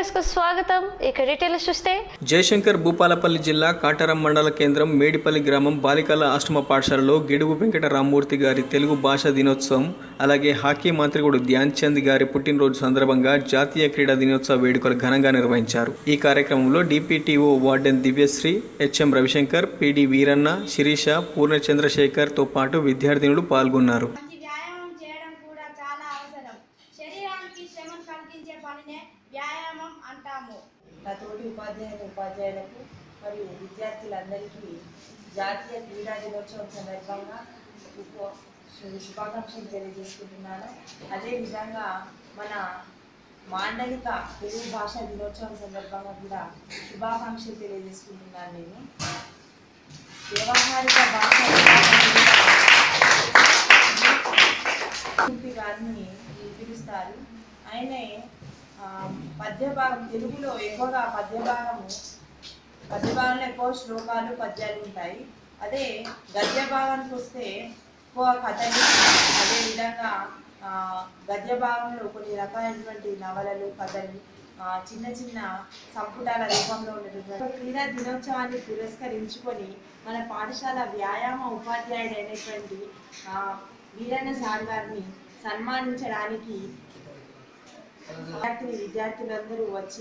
news కు స్వాగతం ఇక డీటెయిల్స్ చూస్తే జయశంకర్ భూపాలపల్లి జిల్లా కాటారం మండల కేంద్రం మేడిపల్లి గ్రామం బాలికల ఆశ్రమ పాఠశాలలో గిడుగు వెంకట రామ్మూర్తి గారి తెలుగు భాషా దినోత్సవం అలాగే హాకీ మంత్రికుడు ధ్యాన్ చంద్ గారి పుట్టినరోజు సందర్భంగా జాతీయ క్రీడా దినోత్సవ వేడుకలు ఘనంగా నిర్వహించారు ఈ కార్యక్రమంలో DPTO warden Divyashri HM Ravishankar PD Veeranna Sirisha Purna చంద్రశేఖర్తో పాటు విద్యార్థినులు పాల్గొన్నారు మంచి వ్యాయామం చేయడం కూడా చాలా అవసరం శరీరానికి శ్రమను కలిగించే పనినే వ్యాయామం అంటాము నా తోటి ఉపాధ్యాయులు ఉపాధ్యాయులకు మరియు విద్యార్థులందరికీ జాతీయ క్రీడా దినోత్సవం సందర్భంగా ఉప- శు- శుభాకాంక్షలు తెలియజేసుకుంటున్నాను అదేవిధంగా మన మాండలిక తెలుగు భాష దినోత్సవం సందర్భంగా కూడా శుభాకాంక్షలు తెలియజేసుకుంటున్నాను నేను వ్యవహారిక భాష శిల్పి గారిని పిలుస్తారు ఆయనే ఆ, పద్య భాగం తెలుగులో ఎక్కువగా పద్య భాగము పద్య భాగంలో ఎక్కువ శ్లోకాలు పద్యాలు ఉంటాయి అదే గద్య భాగానికి వస్తే ఎక్కువ కథలు అదేవిధంగా ఆ, గద్య భాగంలో కొన్ని రకాలైనటువంటి నవలలు కథలు ఆ, చిన్న చిన్న సంపుటాల రూపంలో ఉన్నటువంటి క్రీడా దినోత్సవాన్ని పురస్కరించుకొని మన పాఠశాల వ్యాయామ ఉపాధ్యాయుడైనటువంటి ఆ, వీరన్న సార్ గారిని సన్మానించడానికి విద్యార్థిని విద్యార్థులందరూ వచ్చి